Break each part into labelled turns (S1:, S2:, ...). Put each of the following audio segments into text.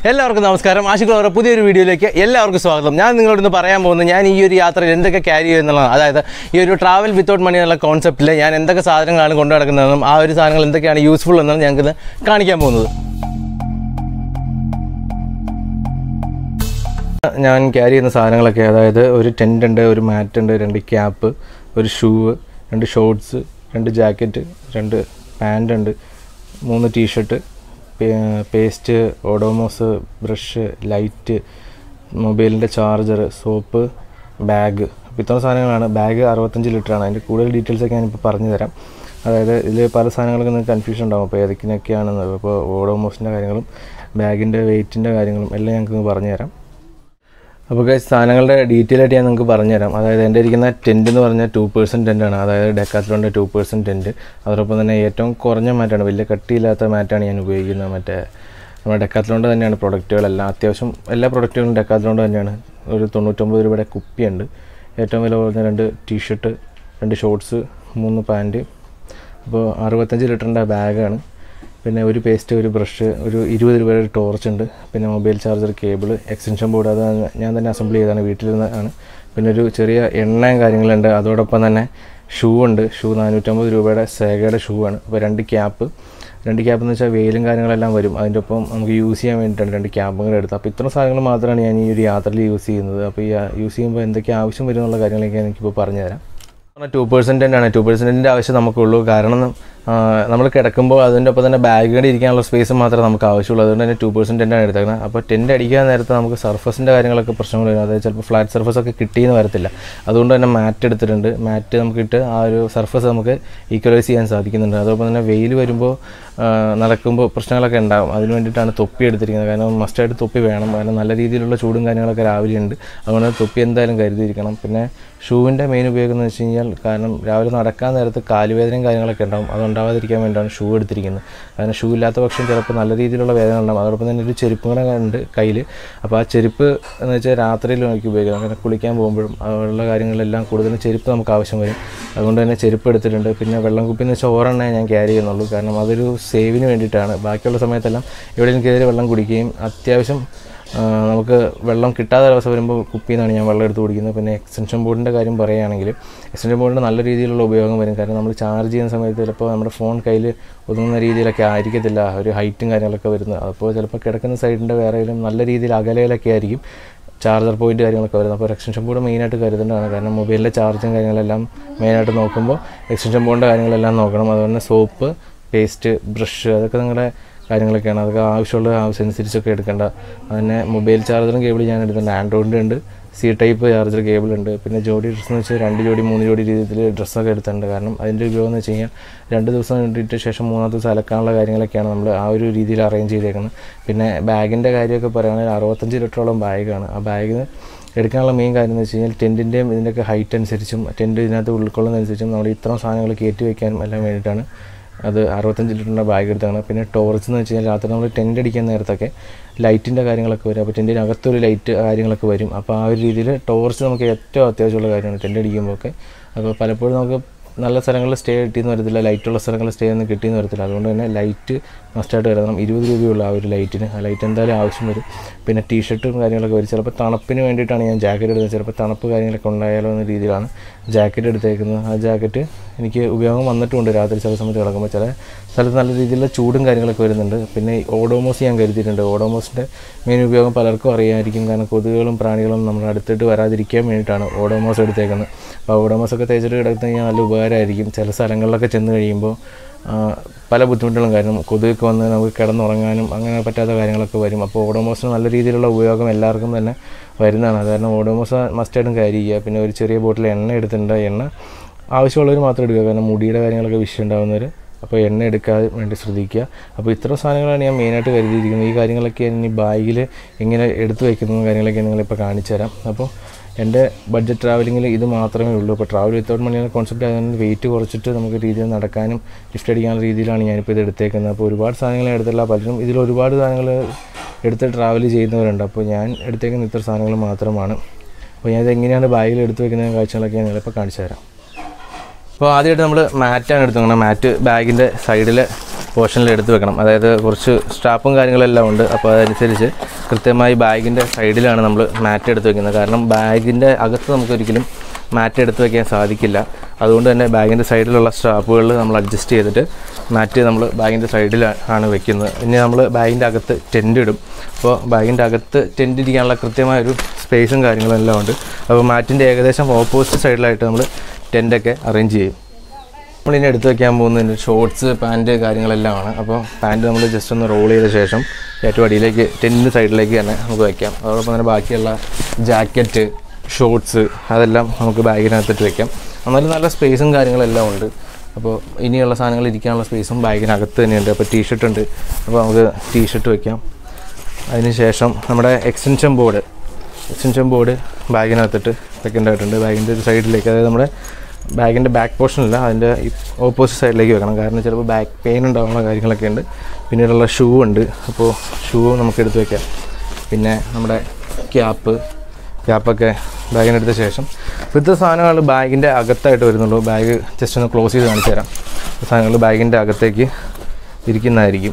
S1: എല്ലാവർക്കും നമസ്കാരം ആശുക്കളവരുടെ പുതിയൊരു വീഡിയോയിലേക്ക് എല്ലാവർക്കും സ്വാഗതം ഞാൻ നിങ്ങളോട് ഇന്ന് പറയാൻ പോകുന്നത് ഞാൻ ഈ ഒരു യാത്രയിൽ എന്തൊക്കെ ക്യാരി ചെയ്യുന്നുള്ളതാണ് അതായത് ഈ ഒരു ട്രാവൽ വിത്തൗട്ട് മണി എന്നുള്ള കോൺസെപ്റ്റിൽ ഞാൻ എന്തൊക്കെ സാധനങ്ങളാണ് കൊണ്ടു നടക്കുന്നതെന്നും ആ ഒരു സാധനങ്ങൾ എന്തൊക്കെയാണ് യൂസ്ഫുൾ എന്നാണ് ഞങ്ങൾക്ക് കാണിക്കാൻ പോകുന്നത് ഞാൻ ക്യാരി ചെയ്യുന്ന സാധനങ്ങളൊക്കെ അതായത് ഒരു ടെൻ്റ് ഉണ്ട് ഒരു മാറ്റ് ഉണ്ട് രണ്ട് ക്യാപ്പ് ഒരു ഷൂവ് രണ്ട് ഷോർട്സ് രണ്ട് ജാക്കറ്റ് രണ്ട് പാൻ്റ് ഉണ്ട് മൂന്ന് T-shirt paste Odomos brush light മൊബൈലിൻ്റെ ചാർജർ സോപ്പ് ബാഗ് അപ്പോൾ ഇത്രയും സാധനങ്ങളാണ് ബാഗ് അറുപത്തഞ്ച് ലിറ്ററാണ് അതിൻ്റെ കൂടുതൽ ഡീറ്റെയിൽസ് ഒക്കെ ഞാനിപ്പോൾ പറഞ്ഞു തരാം അതായത് ഇതിൽ പല സാധനങ്ങൾക്ക് നിങ്ങൾക്ക് കൺഫ്യൂഷൻ ഉണ്ടാവും അപ്പോൾ ഏതൊക്കെയൊക്കെയാണെന്ന് ഇപ്പോൾ ഓഡോമോസിൻ്റെ കാര്യങ്ങളും ബാഗിൻ്റെ വെയിറ്റിൻ്റെ കാര്യങ്ങളും എല്ലാം ഞങ്ങൾക്ക് പറഞ്ഞു തരാം അപ്പോൾ guys, സാധനങ്ങളുടെ ഡീറ്റെയിൽ ആയിട്ട് ഞാൻ നിങ്ങൾക്ക് പറഞ്ഞുതരാം അതായത് എൻ്റെ ഇരിക്കുന്ന ടെൻറ്റ് എന്ന് പറഞ്ഞാൽ ടു പേഴ്സൻറ്റ് ടെൻറ്റാണ് അതായത് ഡെക്കാത്തിലോൻ്റെ ടു പേഴ്സൻറ്റ് ടെൻറ്റ് അതോടൊപ്പം തന്നെ ഏറ്റവും കുറഞ്ഞ മാറ്റാണ് വലിയ കട്ടിയില്ലാത്ത മാറ്റാണ് ഞാൻ ഉപയോഗിക്കുന്നത് മറ്റേ നമ്മുടെ ഡെക്കാത്തിലോണ്ട് തന്നെയാണ് പ്രൊഡക്റ്റുകളെല്ലാം അത്യാവശ്യം എല്ലാ പ്രൊഡക്റ്റുകളും ഡെക്കാത്തിലോണ്ട് തന്നെയാണ് ഒരു തൊണ്ണൂറ്റൊമ്പത് രൂപയുടെ കുപ്പിയുണ്ട് ഏറ്റവും വില കുറഞ്ഞ രണ്ട് ടീഷർട്ട് രണ്ട് ഷോർട്സ് മൂന്ന് പാൻറ്റ് അപ്പോൾ അറുപത്തഞ്ച് ലിറ്ററിൻ്റെ ബാഗാണ് പിന്നെ ഒരു പേസ്റ്റ് ഒരു ബ്രഷ് ഒരു ഇരുപത് രൂപയുടെ ഒരു ടോർച്ച് ഉണ്ട് പിന്നെ mobile charger cable extension board അത് ഞാൻ തന്നെ അസംബിൾ ചെയ്താണ് വീട്ടിലിരുന്നാണ് പിന്നെ ഒരു ചെറിയ എണ്ണയും കാര്യങ്ങളുണ്ട് അതോടൊപ്പം തന്നെ ഷൂ ഉണ്ട് ഷൂ നാനൂറ്റമ്പത് രൂപയുടെ സേഗയുടെ ഷൂ ആണ് അപ്പോൾ രണ്ട് ക്യാപ്പ് രണ്ട് ക്യാപ്പ് എന്ന് വെച്ചാൽ വെയിലും കാര്യങ്ങളെല്ലാം വരും അതിൻ്റെ ഒപ്പം നമുക്ക് യൂസ് ചെയ്യാൻ വേണ്ടിയിട്ടാണ് രണ്ട് ക്യാപ്പും കൂടെ എടുത്തത് അപ്പോൾ ഇത്രയും സാധനങ്ങൾ മാത്രമാണ് ഞാൻ ഈ ഒരു യാത്രയിൽ യൂസ് ചെയ്യുന്നത് അപ്പോൾ ഈ യൂസ് ചെയ്യുമ്പോൾ എന്തൊക്കെ ആവശ്യം വരും എന്നുള്ള കാര്യങ്ങളൊക്കെ എനിക്കിപ്പോൾ പറഞ്ഞുതരാം ടു പെർസെൻറ്റൻ്റ് ആണ് ടു പെർസെൻറ്റിൻ്റെ ആവശ്യം നമുക്കുള്ളൂ കാരണം നമ്മൾ കിടക്കുമ്പോൾ അതിൻ്റെ ഒപ്പം തന്നെ ബാഗ് കൂടി ഇരിക്കാനുള്ള സ്പേസ് മാത്രമേ നമുക്ക് ആവശ്യമുള്ളൂ അതുകൊണ്ട് തന്നെ ടു പെർസെൻറ്റ് ആണ് എടുത്തേക്കുന്നത് അപ്പോൾ ടെൻ്റ് അടിക്കാൻ നേരത്ത് നമുക്ക് സർഫസിൻ്റെ കാര്യങ്ങളൊക്കെ പ്രശ്നങ്ങൾ വരും അതായത് ചിലപ്പോൾ ഫ്ലാറ്റ് സർഫസ് ഒക്കെ കിട്ടിയെന്ന് വരത്തില്ല അതുകൊണ്ട് തന്നെ മാറ്റ് എടുത്തിട്ടുണ്ട് മാറ്റ് നമുക്ക് ഇട്ട് ആ ഒരു സർഫസ് നമുക്ക് ഈക്വലൈസ് ചെയ്യാൻ സാധിക്കുന്നുണ്ട് അതോടൊപ്പം തന്നെ വെയിൽ വരുമ്പോൾ നടക്കുമ്പോൾ പ്രശ്നങ്ങളൊക്കെ ഉണ്ടാകും അതിന് വേണ്ടിയിട്ടാണ് തൊപ്പി എടുത്തിരിക്കുന്നത് കാരണം മസ്റ്റായിട്ട് തൊപ്പി വേണം കാരണം നല്ല രീതിയിലുള്ള ചൂടും കാര്യങ്ങളൊക്കെ രാവിലെ ഉണ്ട് അതുകൊണ്ട് തൊപ്പി എന്തായാലും കരുതിയിരിക്കണം പിന്നെ ഷൂവിൻ്റെ മെയിൻ ഉപയോഗം എന്ന് വെച്ച് കഴിഞ്ഞാൽ കാരണം രാവിലെ നടക്കാൻ നേരത്ത് കാലുവേദനയും കാര്യങ്ങളൊക്കെ ഉണ്ടാകും അതുണ്ടാവാതിരിക്കാൻ വേണ്ടിയാണ് ഷൂ എടുത്തിരിക്കുന്നത് കാരണം ഷൂ ഇല്ലാത്ത പക്ഷം ചിലപ്പോൾ നല്ല രീതിയിലുള്ള വേദന ഉണ്ടാകും അതോടൊപ്പം തന്നെ ഒരു ചെരുപ്പും കൂടെ ഉണ്ട് കയ്യിൽ അപ്പോൾ ആ ചെരുപ്പ് എന്ന് വെച്ചാൽ രാത്രിയിൽ നമുക്ക് ഉപയോഗിക്കാം അങ്ങനെ കുളിക്കാൻ പോകുമ്പോഴും അതുള്ള കാര്യങ്ങളെല്ലാം കൂടുതലും ചെരുപ്പ് നമുക്ക് ആവശ്യം വരും അതുകൊണ്ട് തന്നെ ചെരുപ്പ് എടുത്തിട്ടുണ്ട് പിന്നെ വെള്ളം കുപ്പി എന്ന് വെച്ചാൽ ഒരെണ്ണേ ഞാൻ ക്യാരി ചെയ്യുന്നുള്ളൂ കാരണം അതൊരു സേവിന് വേണ്ടിയിട്ടാണ് ബാക്കിയുള്ള സമയത്തെല്ലാം എവിടെയും കയറി വെള്ളം കുടിക്കുകയും അത്യാവശ്യം ആ, നമുക്ക് വെള്ളം കിട്ടാത്ത അവസ്ഥ വരുമ്പോൾ കുപ്പിയിൽ നിന്നാണ് ഞാൻ വെള്ളം എടുത്ത് കുടിക്കുന്നത് പിന്നെ എക്സ്റ്റൻഷൻ ബോർഡിൻ്റെ കാര്യം പറയുകയാണെങ്കിൽ എക്സ്റ്റൻഷൻ ബോർഡിൻ്റെ നല്ല രീതിയിലുള്ള ഉപയോഗം വരും കാരണം നമ്മൾ ചാർജ് ചെയ്യുന്ന സമയത്ത് ചിലപ്പോൾ നമ്മുടെ ഫോൺ കയ്യിൽ ഒതുങ്ങുന്ന രീതിയിലൊക്കെ ആയിരിക്കത്തില്ല ഒരു ഹൈറ്റും കാര്യങ്ങളൊക്കെ വരുന്നത് അപ്പോൾ ചിലപ്പോൾ കിടക്കുന്ന സൈഡിൻ്റെ വേറെ ഏതെങ്കിലും നല്ല രീതിയിൽ അകലയിലൊക്കെ ആയിരിക്കും ചാർജർ പോയിന്റ് കാര്യങ്ങളൊക്കെ വരുന്നത് അപ്പോൾ എക്സ്റ്റൻഷൻ ബോർഡ് മെയിനായിട്ട് കരുതേണ്ടതാണ് കാരണം മൊബൈലിലെ ചാർജും കാര്യങ്ങളെല്ലാം മെയിനായിട്ട് നോക്കുമ്പോൾ എക്സ്റ്റൻഷൻ ബോർഡിൻ്റെ കാര്യങ്ങളെല്ലാം നോക്കണം അതുപോലെ സോപ്പ് പേസ്റ്റ് ബ്രഷ് അതൊക്കെ നിങ്ങളുടെ കാര്യങ്ങളൊക്കെയാണ് അതൊക്കെ ആവശ്യമുള്ള ആവശ്യം അനുസരിച്ചൊക്കെ എടുക്കേണ്ട അതിനെ മൊബൈൽ ചാർജറും കേബിൾ ഞാൻ എടുത്തിട്ടുണ്ട് ആൻഡ്രോയിഡിൻ്റെ ഉണ്ട് സി ടൈപ്പ് ചാർജർ കേബിൾ ഉണ്ട് പിന്നെ ജോഡി ഡ്രസ്സ് എന്ന് വെച്ചാൽ രണ്ട് ജോഡി മൂന്ന് ജോഡി രീതിയിൽ ഡ്രസ്സൊക്കെ എടുത്തിട്ടുണ്ട് കാരണം അതിൻ്റെ ഉപയോഗം എന്ന് വെച്ച് കഴിഞ്ഞാൽ രണ്ട് ദിവസം ഇട്ടിട്ട് ശേഷം മൂന്നാം ദിവസം അലക്കാനുള്ള കാര്യങ്ങളൊക്കെയാണ് നമ്മൾ ആ ഒരു രീതിയിൽ അറേഞ്ച് ചെയ്തേക്കുന്നത് പിന്നെ ബാഗിൻ്റെ കാര്യമൊക്കെ പറയുകയാണെങ്കിൽ അറുപത്തഞ്ച് ലിറ്ററോളം ബാഗാണ് ആ ബാഗിന് എടുക്കാനുള്ള മെയിൻ കാര്യം എന്ന് വെച്ച് കഴിഞ്ഞാൽ ടെൻറ്റിൻ്റെയും ഇതിൻ്റെയൊക്കെ ഹൈറ്റ് അനുസരിച്ചും ടെൻറ്റ് ഇതിനകത്ത് ഉൾക്കൊള്ളുന്നതനുസരിച്ചും നമ്മൾ ഇത്രയും സാധനങ്ങൾ കയറ്റി വയ്ക്കാനും എല്ലാം വേണ്ടിയിട്ടാണ് അത് അറുപത്തഞ്ച് ലിറ്ററിൻ്റെ ബാഗ് എടുത്താണ് പിന്നെ ടോർച്ച് എന്ന് വെച്ച് കഴിഞ്ഞാൽ രാത്രി നമ്മൾ ടെൻ്റ് അടിക്കാൻ നേരത്തൊക്കെ ലൈറ്റിൻ്റെ കാര്യങ്ങളൊക്കെ വരും അപ്പോൾ ടെൻറ്റിനകത്തൊരു ലൈറ്റ് കാര്യങ്ങളൊക്കെ വരും അപ്പോൾ ആ ഒരു രീതിയിൽ ടോർച്ച് നമുക്ക് ഏറ്റവും അത്യാവശ്യമുള്ള കാര്യമാണ് ടെൻ്റ് അടിക്കുമ്പോഴൊക്കെ അപ്പോൾ പലപ്പോഴും നമുക്ക് നല്ല സ്ഥലങ്ങളിൽ സ്റ്റേ കിട്ടിയെന്ന് വരത്തില്ല ലൈറ്റുള്ള സ്ഥലങ്ങളിൽ സ്റ്റേ ഒന്നും കിട്ടിയെന്ന് വരത്തില്ല അതുകൊണ്ട് തന്നെ ലൈറ്റ് മസ്റ്റായിട്ട് കരുതണം ഇരുപത് രൂപയുള്ള ആ ഒരു ലൈറ്റിന് ആ ലൈറ്റ് എന്തായാലും ആവശ്യം വരും പിന്നെ ടീഷർട്ടും കാര്യങ്ങളൊക്കെ വരും ചിലപ്പോൾ തണുപ്പിന് വേണ്ടിയിട്ടാണ് ഞാൻ ജാക്കറ്റ് എടുത്തത് ചിലപ്പോൾ തണുപ്പ് കാര്യങ്ങളൊക്കെ ഉണ്ടായാലോ എന്ന രീതിയിലാണ് ജാക്കറ്റ് എടുത്തേക്കുന്നത് ആ ജാക്കറ്റ് എനിക്ക് ഉപയോഗം വന്നിട്ടുമുണ്ട് രാത്രി ചില സമയത്ത് കിടക്കുമ്പോൾ ചില സ്ഥലത്ത് നല്ല രീതിയിലുള്ള ചൂടും കാര്യങ്ങളൊക്കെ വരുന്നുണ്ട് പിന്നെ ഈ ഓഡോമോസ് ഞാൻ കരുതിയിട്ടുണ്ട് ഓഡോമോസിൻ്റെ മെയിൻ ഉപയോഗം പലർക്കും അറിയാമായിരിക്കും കാരണം കൊതുകുകളും പ്രാണികളും നമ്മുടെ അടുത്തിട്ട് വരാതിരിക്കാൻ വേണ്ടിയിട്ടാണ് ഓഡോമോസ് എടുത്തേക്കുന്നത് അപ്പോൾ ഓഡോമോസ് ഒക്കെ തേച്ചിട്ട് കിടന്നു കഴിഞ്ഞാൽ നല്ല ഉപകാരമായിരിക്കും ചില സ്ഥലങ്ങളിലൊക്കെ ചെന്ന് കഴിയുമ്പോൾ ആ, പല ബുദ്ധിമുട്ടുകളും കാരണം കൊതുകൊക്കെ വന്ന് നമുക്ക് കിടന്നുറങ്ങാനും അങ്ങനെ പറ്റാത്ത കാര്യങ്ങളൊക്കെ വരും അപ്പോൾ ഓഡോമോസിന് നല്ല രീതിയിലുള്ള ഉപയോഗം എല്ലാവർക്കും തന്നെ വരുന്നതാണ് അത് കാരണം ഓഡോമോസ് മസ്റ്റായിട്ടും ക്യാരി ചെയ്യുക പിന്നെ ഒരു ചെറിയ ബോട്ടിൽ എണ്ണ എടുത്തിട്ടുണ്ട് എണ്ണ ആവശ്യമുള്ളവർ മാത്രം എടുക്കുക കാരണം മുടിയുടെ കാര്യങ്ങളൊക്കെ വിഷയം ഉണ്ടാകുന്നവർ അപ്പോൾ എണ്ണ എടുക്കാതെ വേണ്ടി ശ്രദ്ധിക്കുക അപ്പോൾ ഇത്തരം സാധനങ്ങളാണ് ഞാൻ മെയിനായിട്ട് കരുതിയിരിക്കുന്നത് ഈ കാര്യങ്ങളൊക്കെ ഇനി ബാഗിൽ എങ്ങനെ എടുത്തു വയ്ക്കുന്ന കാര്യങ്ങളൊക്കെ നിങ്ങളിപ്പോൾ കാണിച്ചു തരാം അപ്പോൾ എൻ്റെ ബഡ്ജറ്റ് ട്രാവലിങ്ങിൽ ഇത് മാത്രമേ ഉള്ളൂ ഇപ്പോൾ ട്രാവൽ വിത്തൗട്ട് മണി എന്ന കോൺസെപ്റ്റ് ആയതുകൊണ്ട് വെയിറ്റ് കുറച്ചിട്ട് നമുക്ക് രീതിയിൽ നടക്കാനും ലിഫ്റ്റ് അടിക്കാനുള്ള രീതിയിലാണ് ഞാനിപ്പോൾ ഇത് എടുത്തേക്കുന്നത് അപ്പോൾ ഒരുപാട് സാധനങ്ങൾ എടുത്തില്ല പലരും ഇതിൽ ഒരുപാട് സാധനങ്ങൾ എടുത്ത് ട്രാവൽ ചെയ്യുന്നവരുണ്ട് അപ്പോൾ ഞാൻ എടുത്തേക്കുന്ന ഇത്ര സാധനങ്ങൾ മാത്രമാണ് അപ്പോൾ ഞാൻ ഇത് എങ്ങനെയാണ് ബാഗിൽ എടുത്ത് വെക്കുന്ന കാഴ്ചകളൊക്കെ ഞാൻ നിങ്ങളിപ്പോൾ കാണിച്ചു തരാം അപ്പോൾ ആദ്യമായിട്ട് നമ്മൾ മാറ്റാണ് എടുത്ത് വെക്കണം മാറ്റ് ബാഗിൻ്റെ സൈഡിൽ പോർഷനിൽ എടുത്ത് വെക്കണം അതായത് കുറച്ച് സ്ട്രാപ്പും കാര്യങ്ങളെല്ലാം ഉണ്ട് അപ്പോൾ അതനുസരിച്ച് കൃത്യമായി ബാഗിൻ്റെ സൈഡിലാണ് നമ്മൾ മാറ്റ് എടുത്ത് വെക്കുന്നത് കാരണം ബാഗിൻ്റെ അകത്ത് നമുക്കൊരിക്കലും മാറ്റ് എടുത്ത് വെക്കാൻ സാധിക്കില്ല അതുകൊണ്ട് തന്നെ ബാഗിൻ്റെ സൈഡിലുള്ള സ്ട്രാപ്പുകളിൽ നമ്മൾ അഡ്ജസ്റ്റ് ചെയ്തിട്ട് മാറ്റ് നമ്മൾ ബാഗിൻ്റെ സൈഡിലാണ് വെക്കുന്നത് ഇനി നമ്മൾ ബാഗിൻ്റെ അകത്ത് ടെൻ്റ് ഇടും അപ്പോൾ ബാഗിൻ്റെ അകത്ത് ടെൻ്റ് ഇരിക്കാനുള്ള കൃത്യമായൊരു സ്പേസും കാര്യങ്ങളും എല്ലാം ഉണ്ട് അപ്പോൾ മാറ്റിൻ്റെ ഏകദേശം ഓപ്പോസിറ്റ് സൈഡിലായിട്ട് നമ്മൾ ടെൻ്റൊക്കെ അറേഞ്ച് ചെയ്യും നമ്മളിനി എടുത്ത് വെക്കാൻ പോകുന്നതിന് ഷോർട്സ് പാൻറ്റ് കാര്യങ്ങളെല്ലാമാണ് അപ്പോൾ പാൻറ്റ് നമ്മൾ ജസ്റ്റ് ഒന്ന് റോൾ ചെയ്ത ശേഷം ഏറ്റവും അടിയിലേക്ക് ടെന്നിൻ്റെ സൈഡിലേക്ക് തന്നെ നമുക്ക് വയ്ക്കാം അതോടൊപ്പം തന്നെ ബാക്കിയുള്ള ജാക്കറ്റ് ഷോർട്സ് അതെല്ലാം നമുക്ക് ബാഗിനകത്തിട്ട് വെക്കാം എന്നാലും നല്ല സ്പേസും കാര്യങ്ങളെല്ലാം ഉണ്ട് അപ്പോൾ ഇനിയുള്ള സാധനങ്ങൾ ഇരിക്കാനുള്ള സ്പേസും ബാഗിനകത്ത് തന്നെയുണ്ട് അപ്പോൾ ടീഷർട്ട് ഉണ്ട് അപ്പോൾ നമുക്ക് ടീഷർട്ട് വെക്കാം അതിനുശേഷം നമ്മുടെ എക്സ്റ്റൻഷൻ ബോർഡ് എക്സ്റ്റൻഷൻ ബോർഡ് ബാഗിനകത്തിട്ട് വെക്കേണ്ടതായിട്ടുണ്ട് ബാഗിൻ്റെ ഒരു സൈഡിലേക്ക് അതായത് നമ്മുടെ ബാഗിൻ്റെ ബാക്ക് പോർഷനില്ല അതിൻ്റെ ഓപ്പോസിറ്റ് സൈഡിലേക്ക് വെക്കണം കാരണം ചിലപ്പോൾ ബാക്ക് പെയിൻ ഉണ്ടാകുന്ന കാര്യങ്ങളൊക്കെ ഉണ്ട് പിന്നീടുള്ള ഷൂ ഉണ്ട് അപ്പോൾ ഷൂ നമുക്ക് എടുത്ത് വെക്കാം പിന്നെ നമ്മുടെ ക്യാപ്പ് ക്യാപ്പൊക്കെ ബാഗിനെടുത്ത ശേഷം ഇപ്പോഴത്തെ സാധനങ്ങൾ ബാഗിൻ്റെ അകത്തായിട്ട് വരുന്നുള്ളൂ ബാഗ് ജസ്റ്റ് ഒന്ന് ക്ലോസ് ചെയ്ത് കാണിച്ചു തരാം സാധനങ്ങൾ ബാഗിൻ്റെ അകത്തേക്ക് ഇരിക്കുന്നതായിരിക്കും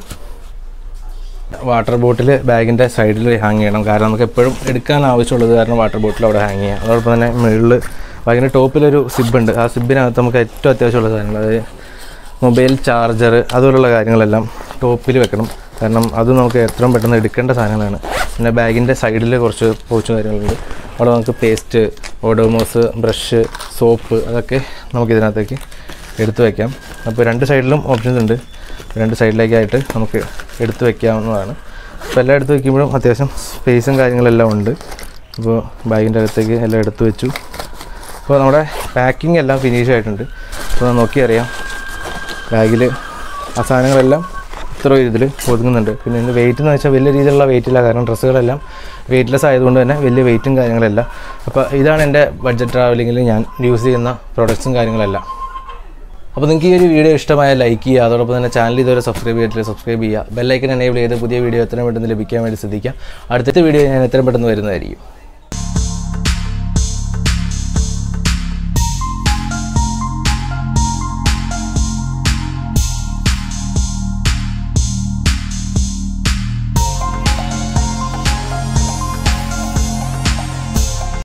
S1: വാട്ടർ ബോട്ടിൽ ബാഗിൻ്റെ സൈഡിൽ ഹാങ് ചെയ്യണം കാരണം നമുക്ക് എപ്പോഴും എടുക്കാൻ ആവശ്യമുള്ളത് കാരണം വാട്ടർ ബോട്ടിൽ അവിടെ ഹാങ് ചെയ്യാം അതോടൊപ്പം തന്നെ മുകളിൽ ബാഗിൻ്റെ ടോപ്പിലൊരു സിബ് ഉണ്ട് ആ സിബിനകത്ത് നമുക്ക് ഏറ്റവും അത്യാവശ്യമുള്ള സാധനങ്ങൾ അതായത് മൊബൈൽ ചാർജർ അതുപോലുള്ള കാര്യങ്ങളെല്ലാം ടോപ്പിൽ വെക്കണം കാരണം അത് നമുക്ക് എത്രയും പെട്ടെന്ന് എടുക്കേണ്ട സാധനങ്ങളാണ് പിന്നെ ബാഗിൻ്റെ സൈഡിൽ കുറച്ച് പോച്ച് കാര്യങ്ങളുണ്ട് അവിടെ നമുക്ക് പേസ്റ്റ് ഓഡോമോസ് ബ്രഷ് സോപ്പ് അതൊക്കെ നമുക്ക് ഇതിനകത്തേക്ക് എടുത്തു വയ്ക്കാം അപ്പോൾ രണ്ട് സൈഡിലും ഓപ്ഷൻസ് ഉണ്ട് രണ്ട് സൈഡിലേക്കായിട്ട് നമുക്ക് എടുത്തു വെക്കാവുന്നതാണ് അപ്പോൾ എല്ലാം എടുത്ത് വെക്കുമ്പോഴും അത്യാവശ്യം സ്പേസും കാര്യങ്ങളെല്ലാം ഉണ്ട് അപ്പോൾ ബാഗിൻ്റെ അകത്തേക്ക് എല്ലാം എടുത്തു വെച്ചു അപ്പോൾ നമ്മുടെ പാക്കിംഗ് എല്ലാം ഫിനിഷ് ആയിട്ടുണ്ട് അപ്പോൾ നോക്കി അറിയാം ബാഗിൽ ആ സാധനങ്ങളെല്ലാം ഇത്ര ഇതിൽ ഒതുങ്ങുന്നുണ്ട് പിന്നെ ഇതിൻ്റെ വെയിറ്റ് എന്ന് വെച്ചാൽ വലിയ രീതിയിലുള്ള വെയിറ്റ് ഇല്ല കാരണം ഡ്രസ്സുകളെല്ലാം വെയിറ്റ്ലെസ് ആയതുകൊണ്ട് തന്നെ വലിയ വെയിറ്റും കാര്യങ്ങളല്ല അപ്പോൾ ഇതാണ് എൻ്റെ ബഡ്ജറ്റ് ട്രാവലിങ്ങിൽ ഞാൻ യൂസ് ചെയ്യുന്ന പ്രൊഡക്ട്സും കാര്യങ്ങളെല്ലാം അപ്പോൾ നിങ്ങൾക്ക് ഈ ഒരു വീഡിയോ ഇഷ്ടമായ ലൈക്ക് ചെയ്യുക അതോടൊപ്പം തന്നെ ചാനൽ ഇതുവരെ സബ്സ്ക്രൈബ് ചെയ്തിട്ടില്ല സബ്സ്ക്രൈബ് ചെയ്യുക ബെല്ലൈക്കൻ എനേബിൾ ചെയ്ത് പുതിയ വീഡിയോ എത്രയും പെട്ടെന്ന് ലഭിക്കാൻ വേണ്ടി ശ്രദ്ധിക്കുക അടുത്ത വീഡിയോ ഞാൻ എത്രയും പെട്ടെന്ന് വരുന്നതായിരിക്കും